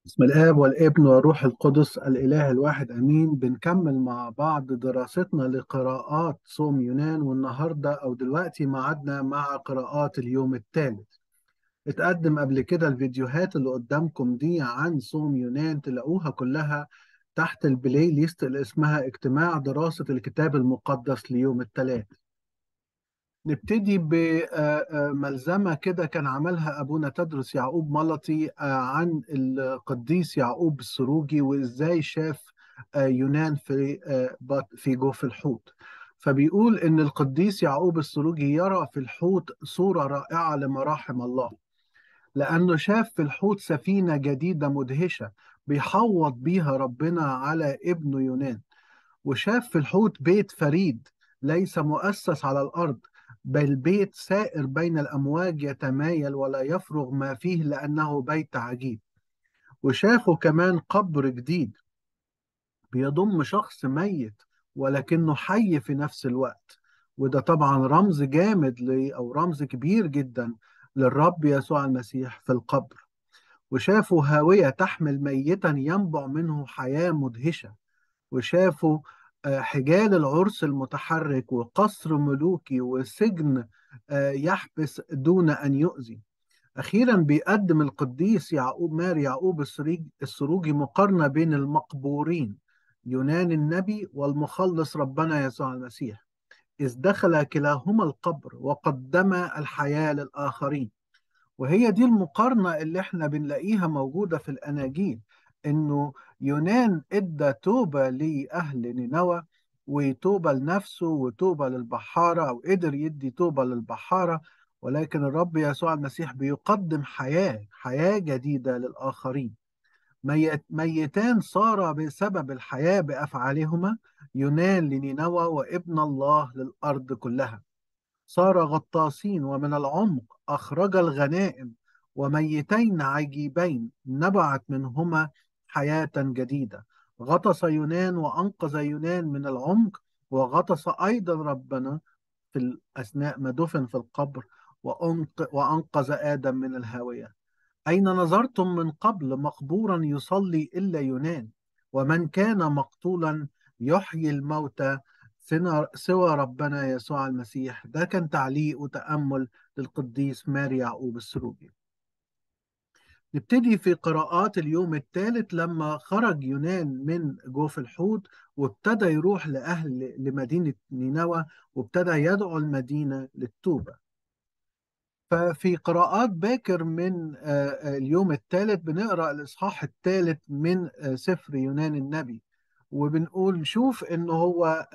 بسم الآب والابن والروح القدس الإله الواحد أمين بنكمل مع بعض دراستنا لقراءات صوم يونان والنهاردة أو دلوقتي معادنا مع قراءات اليوم الثالث اتقدم قبل كده الفيديوهات اللي قدامكم دي عن صوم يونان تلاقوها كلها تحت البلاي ليست اللي اسمها اجتماع دراسة الكتاب المقدس ليوم الثلاث نبتدي بملزمة كده كان عملها أبونا تدرس يعقوب ملطي عن القديس يعقوب السروجي وإزاي شاف يونان في في جوف الحوت فبيقول إن القديس يعقوب السروجي يرى في الحوت صورة رائعة لمراحم الله لأنه شاف في الحوت سفينة جديدة مدهشة بيحوط بيها ربنا على ابنه يونان وشاف في الحوت بيت فريد ليس مؤسس على الأرض بل بيت سائر بين الأمواج يتمايل ولا يفرغ ما فيه لأنه بيت عجيب وشافوا كمان قبر جديد بيضم شخص ميت ولكنه حي في نفس الوقت وده طبعا رمز جامد ل أو رمز كبير جدا للرب يسوع المسيح في القبر وشافوا هاوية تحمل ميتا ينبع منه حياة مدهشة وشافوا حجال العرس المتحرك وقصر ملوكي وسجن يحبس دون أن يؤذي أخيرا بيقدم القديس يعقوب مار يعقوب السروجي مقارنة بين المقبورين يونان النبي والمخلص ربنا يسوع المسيح إذ دخل كلاهما القبر وقدما الحياة للآخرين وهي دي المقارنة اللي احنا بنلاقيها موجودة في الأناجيل انه يونان ادى توبة لأهل نينوى وتوبة لنفسه وتوبة للبحارة أو قدر يدي توبة للبحارة ولكن الرب يسوع المسيح بيقدم حياة حياة جديدة للآخرين ميت ميتان صار بسبب الحياة بأفعالهما يونان لنينوى وابن الله للأرض كلها صار غطاسين ومن العمق أخرج الغنائم وميتين عجيبين نبعت منهما حياة جديدة غطس يونان وأنقذ يونان من العمق وغطس أيضا ربنا في الأثناء ما دفن في القبر وأنقذ آدم من الهاوية أين نظرتم من قبل مقبورا يصلي إلا يونان ومن كان مقتولا يحيي الموتى سوى ربنا يسوع المسيح ده كان تعليق وتأمل للقديس ماري يعقوب السروجي نبتدي في قراءات اليوم الثالث لما خرج يونان من جوف الحوت وابتدى يروح لأهل لمدينة نينوى وابتدى يدعو المدينة للتوبة ففي قراءات باكر من اليوم الثالث بنقرأ الإصحاح الثالث من سفر يونان النبي وبنقول شوف إنه هو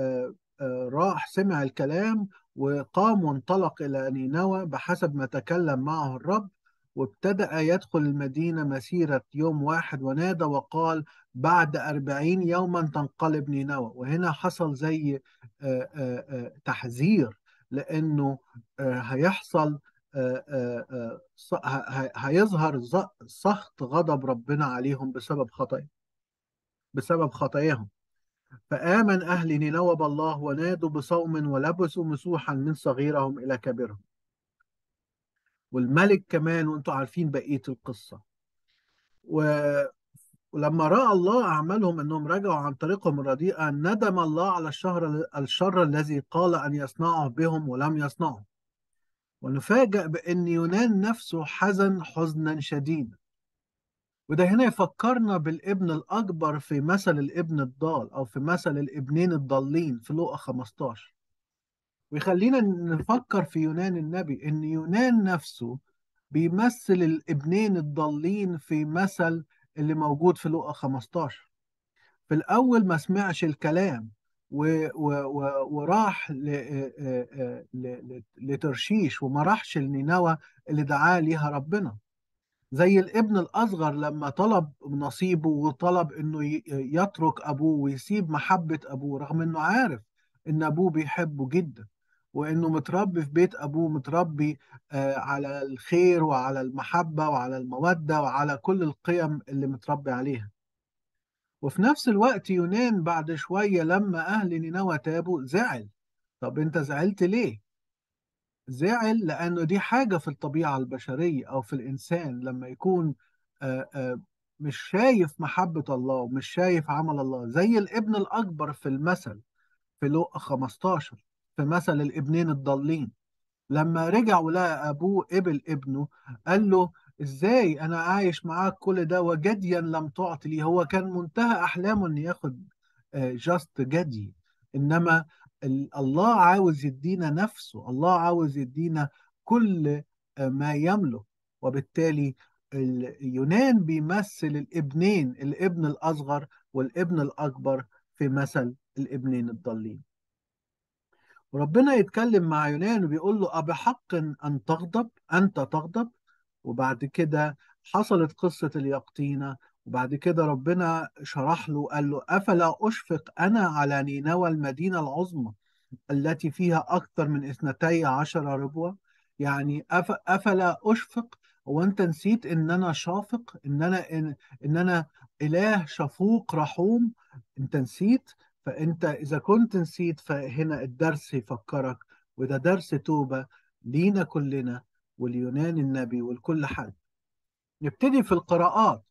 راح سمع الكلام وقام وانطلق إلى نينوى بحسب ما تكلم معه الرب وابتدأ يدخل المدينة مسيرة يوم واحد ونادى وقال بعد أربعين يوما تنقلب نينوى وهنا حصل زي تحذير لأنه هيحصل هيظهر سخط غضب ربنا عليهم بسبب خطأ بسبب خطاياهم فآمن أهل نينوى بالله ونادوا بصوم ولبسوا مسوحا من صغيرهم إلى كبيرهم والملك كمان وانتم عارفين بقية القصة و... ولما رأى الله أعمالهم أنهم رجعوا عن طريقهم الرديئة ندم الله على الشهر الشر الذي قال أن يصنعه بهم ولم يصنعه ونفاجأ بأن يونان نفسه حزن حزنا شديدا وده هنا يفكرنا بالابن الأكبر في مثل الابن الضال أو في مثل الابنين الضالين في لوقا 15 ويخلينا نفكر في يونان النبي ان يونان نفسه بيمثل الابنين الضالين في مثل اللي موجود في لوقا 15 في الاول ما سمعش الكلام و و و وراح لترشيش وما راحش لنينوى اللي دعاه ليها ربنا زي الابن الاصغر لما طلب نصيبه وطلب انه يترك ابوه ويسيب محبه ابوه رغم انه عارف ان ابوه بيحبه جدا وانه متربي في بيت ابوه متربي آه على الخير وعلى المحبه وعلى الموده وعلى كل القيم اللي متربي عليها وفي نفس الوقت يونان بعد شويه لما اهل نينوى تابوا زعل طب انت زعلت ليه زعل لانه دي حاجه في الطبيعه البشريه او في الانسان لما يكون آه آه مش شايف محبة الله ومش شايف عمل الله زي الابن الأكبر في المثل في لقا 15 في مثل الابنين الضالين لما رجع ولقى أبوه قبل ابنه قال له إزاي أنا عايش معاك كل ده وجديا لم تعطي لي هو كان منتهى أحلامه إن ياخد جاست جدي إنما ال- الله عاوز يدينا نفسه الله عاوز يدينا كل آه، ما يملك وبالتالي اليونان بيمثل الابنين الابن الأصغر والابن الأكبر في مثل الابنين الضالين وربنا يتكلم مع يونان وبيقول له أبحق أن تغضب أنت تغضب وبعد كده حصلت قصة اليقطينة وبعد كده ربنا شرح له قال له أفلا أشفق أنا على نينوى المدينة العظمى التي فيها أكثر من اثنتي عشر ربوة يعني أف أفلا أشفق وأنت نسيت إن أنا شافق إن أنا إن, إن أنا إله شفوق رحوم أنت نسيت فأنت إذا كنت نسيت فهنا الدرس يفكرك وده درس توبة لينا كلنا واليونان النبي والكل حد نبتدي في القراءات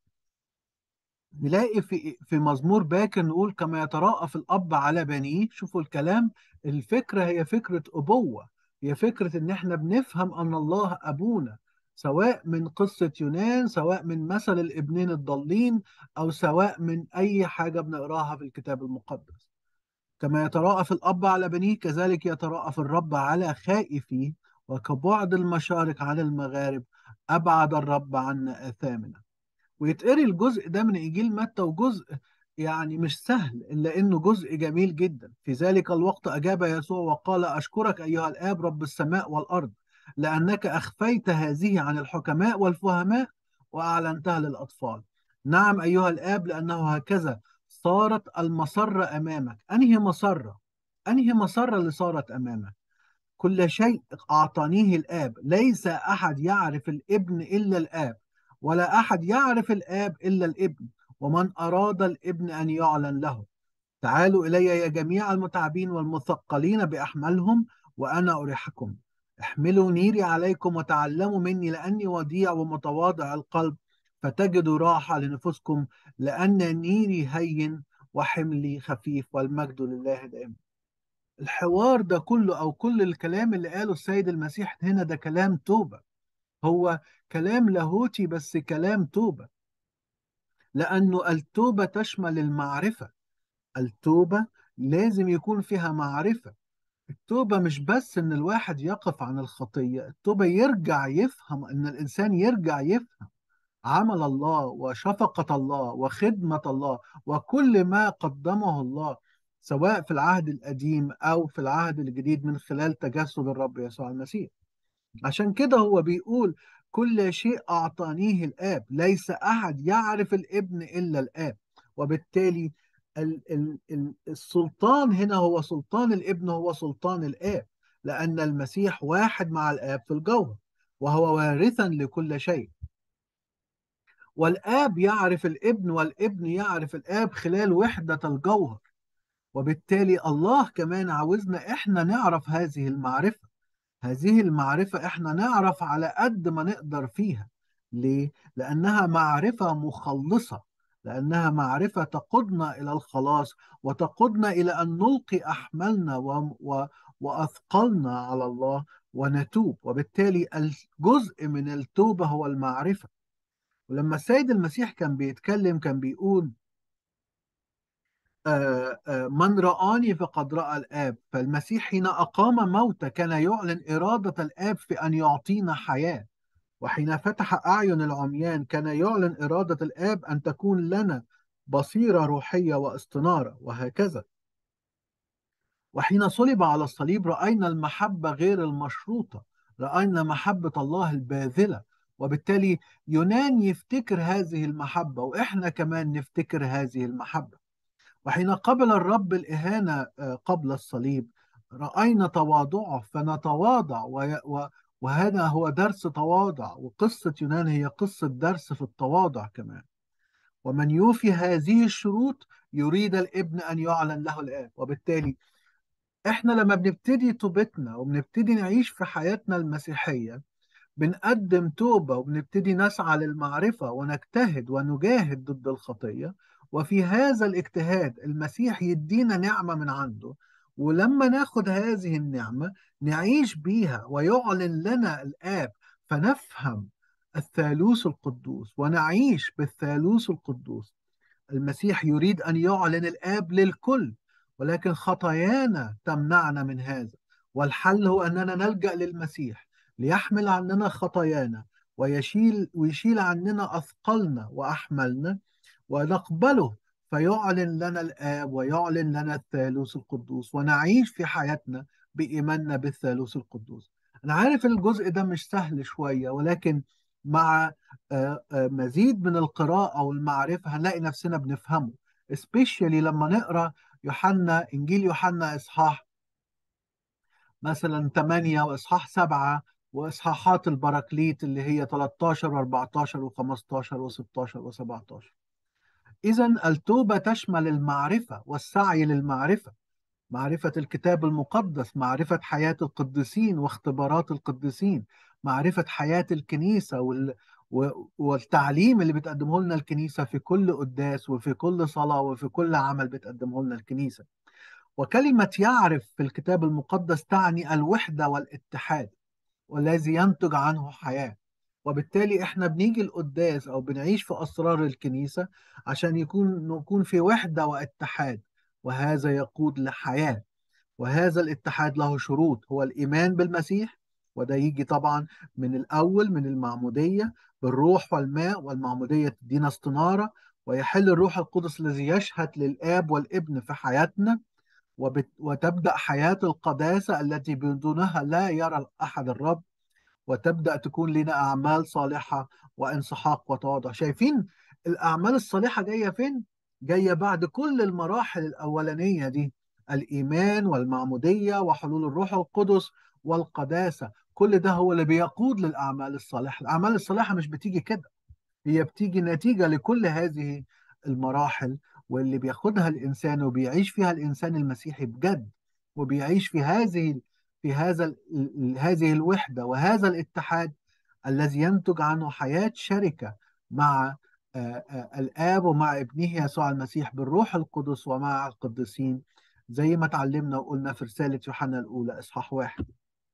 نلاقي في في مزمور باكر نقول كما يتراءف الأب على بنيه شوفوا الكلام الفكرة هي فكرة أبوة هي فكرة إن إحنا بنفهم أن الله أبونا سواء من قصة يونان سواء من مثل الابنين الضالين أو سواء من أي حاجة بنقراها في الكتاب المقدس كما يتراءف الأب على بنيه كذلك يتراءف الرب على خائفيه وكبعد المشارق عن المغارب أبعد الرب عنا آثامنا ويتقري الجزء ده من إنجيل متى وجزء يعني مش سهل إلا إنه جزء جميل جدا في ذلك الوقت أجاب يسوع وقال أشكرك أيها الآب رب السماء والأرض لأنك أخفيت هذه عن الحكماء والفهماء وأعلنتها للأطفال نعم أيها الآب لأنه هكذا صارت المسرة أمامك أنهي مسرة أنهي مسرة اللي صارت أمامك كل شيء أعطانيه الآب ليس أحد يعرف الابن إلا الآب ولا أحد يعرف الآب إلا الابن ومن أراد الابن أن يعلن له تعالوا إلي يا جميع المتعبين والمثقلين بأحملهم وأنا أريحكم احملوا نيري عليكم وتعلموا مني لأني وديع ومتواضع القلب فتجدوا راحة لنفسكم لأن نيري هين وحملي خفيف والمجد لله دائما الحوار ده كله أو كل الكلام اللي قاله السيد المسيح هنا ده كلام توبة هو كلام لاهوتي بس كلام توبة لأنه التوبة تشمل المعرفة التوبة لازم يكون فيها معرفة التوبة مش بس إن الواحد يقف عن الخطية التوبة يرجع يفهم إن الإنسان يرجع يفهم عمل الله وشفقة الله وخدمة الله وكل ما قدمه الله سواء في العهد القديم أو في العهد الجديد من خلال تجسد الرب يسوع المسيح عشان كده هو بيقول كل شيء أعطانيه الآب ليس أحد يعرف الابن إلا الآب وبالتالي ال ال ال السلطان هنا هو سلطان الابن هو سلطان الآب لأن المسيح واحد مع الآب في الجوهر وهو وارثا لكل شيء والآب يعرف الابن والابن يعرف الآب خلال وحدة الجوهر وبالتالي الله كمان عاوزنا إحنا نعرف هذه المعرفة هذه المعرفة إحنا نعرف على قد ما نقدر فيها ليه؟ لأنها معرفة مخلصة لأنها معرفة تقودنا إلى الخلاص وتقودنا إلى أن نلقي أحمالنا و... و... وأثقلنا على الله ونتوب وبالتالي الجزء من التوبة هو المعرفة ولما السيد المسيح كان بيتكلم كان بيقول آه، آه، من رآني فقد رأى الآب فالمسيح حين أقام موتى كان يعلن إرادة الآب في أن يعطينا حياة وحين فتح أعين العميان كان يعلن إرادة الآب أن تكون لنا بصيرة روحية واستنارة وهكذا وحين صلب على الصليب رأينا المحبة غير المشروطة رأينا محبة الله الباذلة وبالتالي يونان يفتكر هذه المحبة وإحنا كمان نفتكر هذه المحبة وحين قبل الرب الإهانة قبل الصليب رأينا تواضعه فنتواضع وهذا هو درس تواضع وقصة يونان هي قصة درس في التواضع كمان ومن يوفي هذه الشروط يريد الابن أن يعلن له الآب وبالتالي احنا لما بنبتدي توبتنا وبنبتدي نعيش في حياتنا المسيحية بنقدم توبة وبنبتدي نسعى للمعرفة ونجتهد ونجاهد ضد الخطية وفي هذا الاجتهاد المسيح يدينا نعمة من عنده ولما ناخد هذه النعمة نعيش بيها ويعلن لنا الآب فنفهم الثالوث القدوس ونعيش بالثالوث القدوس المسيح يريد أن يعلن الآب للكل ولكن خطايانا تمنعنا من هذا والحل هو أننا نلجأ للمسيح ليحمل عننا خطايانا ويشيل ويشيل عننا أثقلنا وأحملنا ونقبله فيعلن لنا الآب ويعلن لنا الثالوث القدوس ونعيش في حياتنا بإيماننا بالثالوث القدوس أنا عارف الجزء ده مش سهل شوية ولكن مع آه، آه، مزيد من القراءة والمعرفة هنلاقي نفسنا بنفهمه especially لما نقرأ يوحنا إنجيل يوحنا إصحاح مثلا 8 وإصحاح 7 وإصحاحات البراكليت اللي هي 13 و14 و15 و16 و17 إذا التوبة تشمل المعرفة والسعي للمعرفة معرفة الكتاب المقدس معرفة حياة القديسين واختبارات القديسين معرفة حياة الكنيسة وال... و- والتعليم اللي بتقدمه لنا الكنيسة في كل قداس وفي كل صلاة وفي كل عمل بتقدمه لنا الكنيسة وكلمة يعرف في الكتاب المقدس تعني الوحدة والاتحاد والذي ينتج عنه حياة وبالتالي احنا بنيجي القداس او بنعيش في اسرار الكنيسة عشان يكون نكون في وحدة واتحاد وهذا يقود لحياة وهذا الاتحاد له شروط هو الإيمان بالمسيح وده يجي طبعا من الأول من المعمودية بالروح والماء والمعمودية تدينا استنارة ويحل الروح القدس الذي يشهد للآب والابن في حياتنا وبت... وتبدأ حياة القداسة التي بدونها لا يرى أحد الرب وتبدأ تكون لنا أعمال صالحة وانسحاق وتواضع شايفين الأعمال الصالحة جاية فين؟ جاية بعد كل المراحل الأولانية دي الإيمان والمعمودية وحلول الروح القدس والقداسة كل ده هو اللي بيقود للأعمال الصالحة الأعمال الصالحة مش بتيجي كده هي بتيجي نتيجة لكل هذه المراحل واللي بياخدها الإنسان وبيعيش فيها الإنسان المسيحي بجد وبيعيش في هذه في هذا ال- هذه الوحدة وهذا الاتحاد الذي ينتج عنه حياة شركة مع آه، آه، الآب ومع ابنه يسوع المسيح بالروح القدس ومع القديسين زي ما اتعلمنا وقلنا في رسالة يوحنا الأولى إصحاح واحد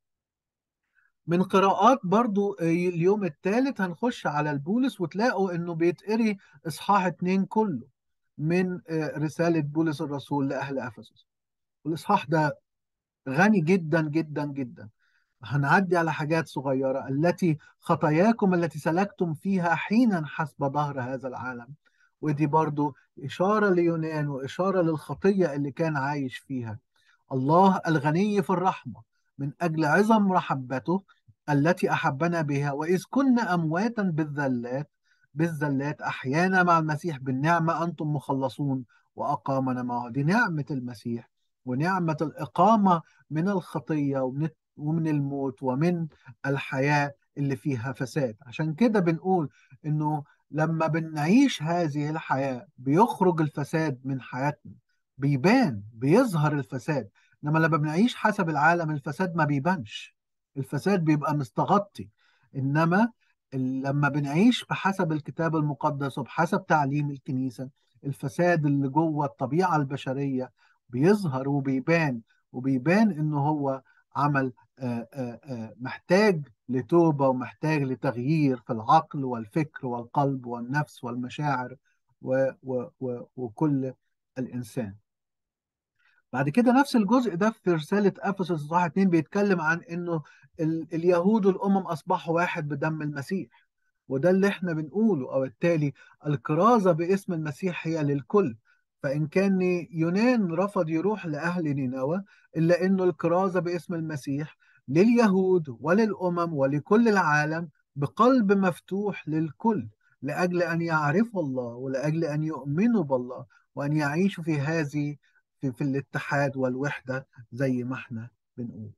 من قراءات برضو آه، اليوم الثالث هنخش على البولس وتلاقوا انه بيتقري اصحاح اتنين كله من آه، رسالة بولس الرسول لأهل أفسس الإصحاح ده غني جدا جدا جدا هنعدي على حاجات صغيرة التي خطاياكم التي سلكتم فيها حينا حسب ظهر هذا العالم ودي برضو إشارة ليونان وإشارة للخطية اللي كان عايش فيها الله الغني في الرحمة من أجل عظم محبته التي أحبنا بها وإذ كنا أمواتا بالذلات بالذلات أحيانا مع المسيح بالنعمة أنتم مخلصون وأقامنا معه دي نعمة المسيح ونعمة الإقامة من الخطية ومن ومن الموت ومن الحياة اللي فيها فساد عشان كده بنقول إنه لما بنعيش هذه الحياة بيخرج الفساد من حياتنا بيبان بيظهر الفساد انما لما بنعيش حسب العالم الفساد ما بيبانش الفساد بيبقى مستغطي انما ال- لما بنعيش بحسب الكتاب المقدس وبحسب تعليم الكنيسة الفساد اللي جوه الطبيعة البشرية بيظهر وبيبان وبيبان انه هو عمل آه، آه، آه، محتاج لتوبة ومحتاج لتغيير في العقل والفكر والقلب والنفس والمشاعر و و و وكل الإنسان بعد كده نفس الجزء ده في رسالة أفسس إصحاح 2 بيتكلم عن إنه ال- اليهود والأمم أصبحوا واحد بدم المسيح وده اللي إحنا بنقوله أو بالتالي الكرازة باسم المسيح هي للكل فإن كان يونان رفض يروح لأهل نينوى إلا إنه الكرازة باسم المسيح لليهود وللأمم ولكل العالم بقلب مفتوح للكل لأجل أن يعرفوا الله ولأجل أن يؤمنوا بالله وأن يعيشوا في هذه في, في الاتحاد والوحدة زي ما احنا بنقول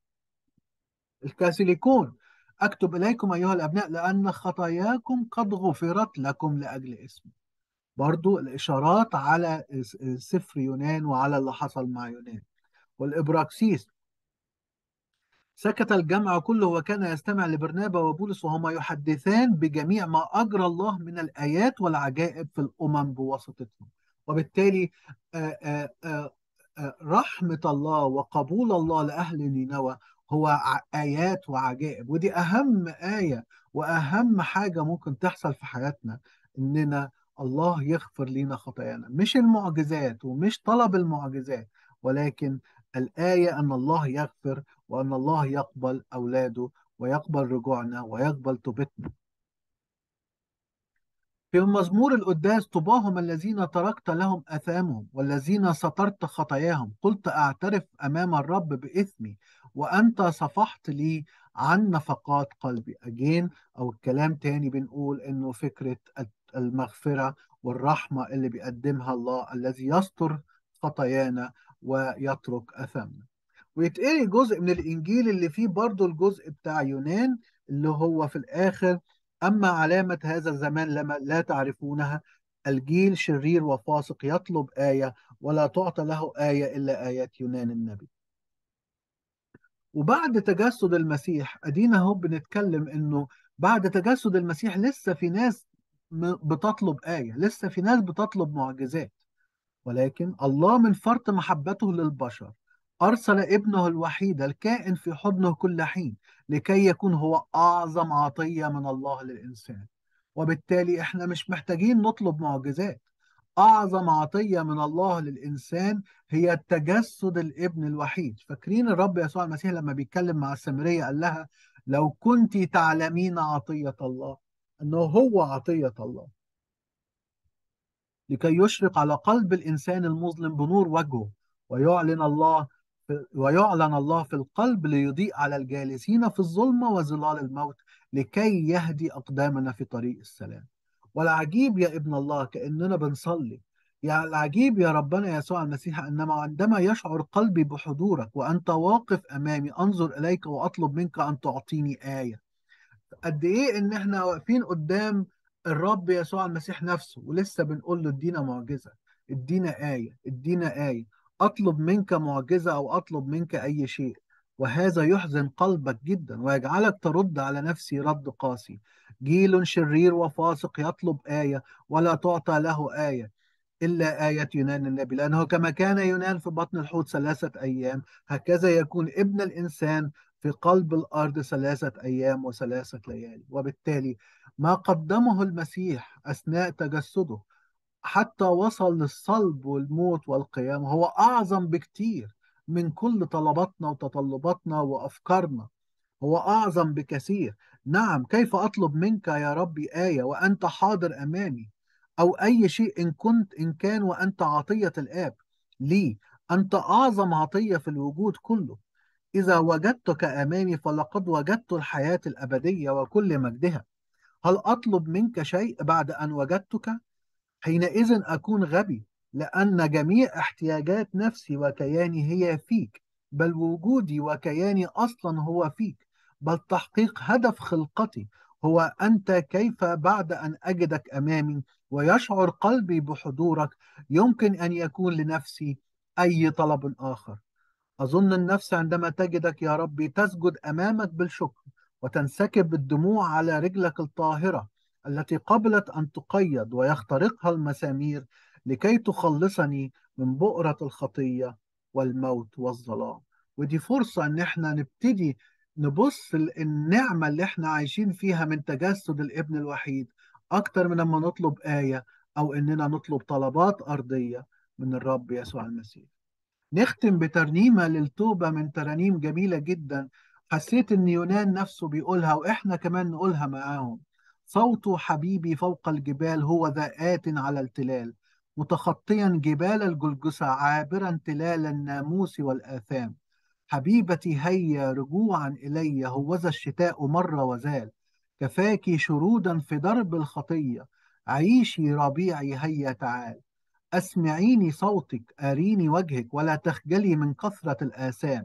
الكاثوليكون أكتب إليكم أيها الأبناء لأن خطاياكم قد غفرت لكم لأجل اسمي برضو الإشارات على سفر يونان وعلى اللي حصل مع يونان والإبراكسيس سكت الجمع كله وكان يستمع لبرنابا وبولس وهما يحدثان بجميع ما أجرى الله من الآيات والعجائب في الأمم بواسطتهم وبالتالي آه، آه، آه، آه، رحمة الله وقبول الله لأهل نينوى هو ع- آيات وعجائب ودي أهم آية وأهم حاجة ممكن تحصل في حياتنا إننا الله يغفر لنا خطايانا مش المعجزات ومش طلب المعجزات ولكن الآية أن الله يغفر وأن الله يقبل أولاده ويقبل رجوعنا ويقبل توبتنا في مزمور القداس طباهم الذين تركت لهم آثامهم والذين سترت خطاياهم قلت أعترف أمام الرب بإثمي وأنت صفحت لي عن نفقات قلبي أجين أو الكلام تاني بنقول إنه فكرة المغفرة والرحمة اللي بيقدمها الله الذي يستر خطايانا ويترك أثامنا ويتقري جزء من الإنجيل اللي فيه برضو الجزء بتاع يونان اللي هو في الآخر أما علامة هذا الزمان لما لا تعرفونها الجيل شرير وفاسق يطلب آية ولا تعطى له آية إلا آيات يونان النبي وبعد تجسد المسيح أدينا اهو بنتكلم إنه بعد تجسد المسيح لسه في ناس م- بتطلب آية لسه في ناس بتطلب معجزات ولكن الله من فرط محبته للبشر أرسل ابنه الوحيد الكائن في حضنه كل حين لكي يكون هو أعظم عطية من الله للإنسان وبالتالي إحنا مش محتاجين نطلب معجزات أعظم عطية من الله للإنسان هي تجسد الابن الوحيد فاكرين الرب يسوع المسيح لما بيتكلم مع السامرية قال لها لو كنت تعلمين عطية الله أنه هو عطية الله لكي يشرق على قلب الإنسان المظلم بنور وجهه ويعلن الله في ويعلن الله في القلب ليضيء على الجالسين في الظلمة وظلال الموت لكي يهدي أقدامنا في طريق السلام والعجيب يا ابن الله كأننا بنصلي يعني العجيب يا ربنا يسوع المسيح أنما عندما يشعر قلبي بحضورك وأنت واقف أمامي أنظر إليك وأطلب منك أن تعطيني آية قد ايه ان احنا واقفين قدام الرب يسوع المسيح نفسه ولسه بنقول له ادينا معجزة ادينا آية ادينا آية اطلب منك معجزة او اطلب منك اي شيء وهذا يحزن قلبك جدا ويجعلك ترد على نفسي رد قاسي جيل شرير وفاسق يطلب آية ولا تعطى له آية إلا آية يونان النبي لأنه كما كان يونان في بطن الحوت ثلاثة أيام هكذا يكون ابن الإنسان في قلب الأرض ثلاثة أيام وثلاثة ليالي وبالتالي ما قدمه المسيح أثناء تجسده حتى وصل للصلب والموت والقيام هو أعظم بكتير من كل طلباتنا وتطلباتنا وأفكارنا هو أعظم بكثير نعم كيف أطلب منك يا ربي آية وأنت حاضر أمامي أو أي شيء إن كنت إن كان وأنت عطية الآب لي أنت أعظم عطية في الوجود كله إذا وجدتك أمامي فلقد وجدت الحياة الأبدية وكل مجدها هل أطلب منك شيء بعد أن وجدتك؟ حينئذ أكون غبي لأن جميع احتياجات نفسي وكياني هي فيك بل وجودي وكياني أصلا هو فيك بل تحقيق هدف خلقتي هو أنت كيف بعد أن أجدك أمامي ويشعر قلبي بحضورك يمكن أن يكون لنفسي أي طلب آخر أظن النفس عندما تجدك يا ربي تسجد أمامك بالشكر وتنسكب الدموع على رجلك الطاهرة التي قبلت أن تقيد ويخترقها المسامير لكي تخلصني من بؤرة الخطية والموت والظلام ودي فرصة إن احنا نبتدي نبص النعمة اللي احنا عايشين فيها من تجسد الابن الوحيد أكتر من لما نطلب آية أو إننا نطلب طلبات أرضية من الرب يسوع المسيح نختم بترنيمة للتوبة من ترانيم جميلة جدا حسيت ان يونان نفسه بيقولها واحنا كمان نقولها معاهم صوت حبيبي فوق الجبال هو ذا آت على التلال متخطيا جبال الجلجسة عابرا تلال الناموس والآثام حبيبتي هيا رجوعا إلي هوذا الشتاء مر وزال كفاك شرودا في درب الخطية عيشي ربيعي هيا تعال أسمعيني صوتك أريني وجهك ولا تخجلي من كثرة الآثام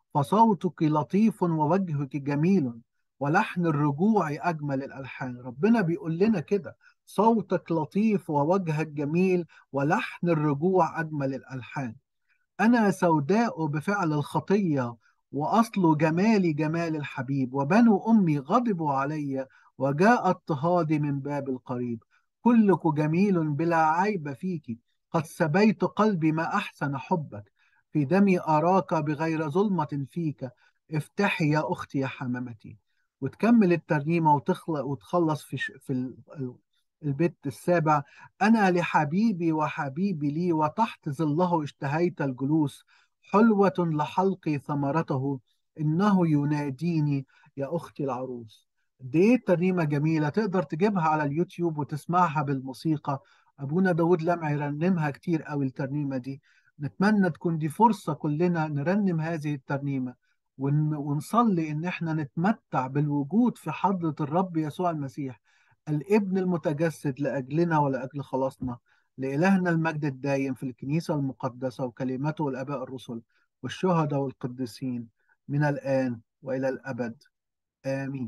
فصوتك لطيف ووجهك جميل ولحن الرجوع أجمل الألحان ربنا بيقول لنا كده صوتك لطيف ووجهك جميل ولحن الرجوع أجمل الألحان أنا سوداء بفعل الخطية وأصل جمالي جمال الحبيب وبنو أمي غضبوا علي وجاء اضطهادي من باب القريب كلك جميل بلا عيب فيك قد سبيت قلبي ما أحسن حبك في دمي أراك بغير ظلمة فيك افتحي يا أختي يا حمامتي وتكمل الترنيمة وتخلق وتخلص في ش... في ال- ال- البيت السابع أنا لحبيبي وحبيبي لي وتحت ظله اشتهيت الجلوس حلوة لحلقي ثمرته إنه يناديني يا أختي العروس دي ترنيمة جميلة تقدر تجيبها على اليوتيوب وتسمعها بالموسيقى أبونا داود لمعي رنمها كتير قوي الترنيمة دي نتمنى تكون دي فرصة كلنا نرنم هذه الترنيمة ون- ونصلي إن احنا نتمتع بالوجود في حضرة الرب يسوع المسيح الابن المتجسد لأجلنا ولأجل خلاصنا لإلهنا المجد الدايم في الكنيسة المقدسة وكلمته الآباء الرسل والشهداء والقديسين من الآن وإلى الأبد آمين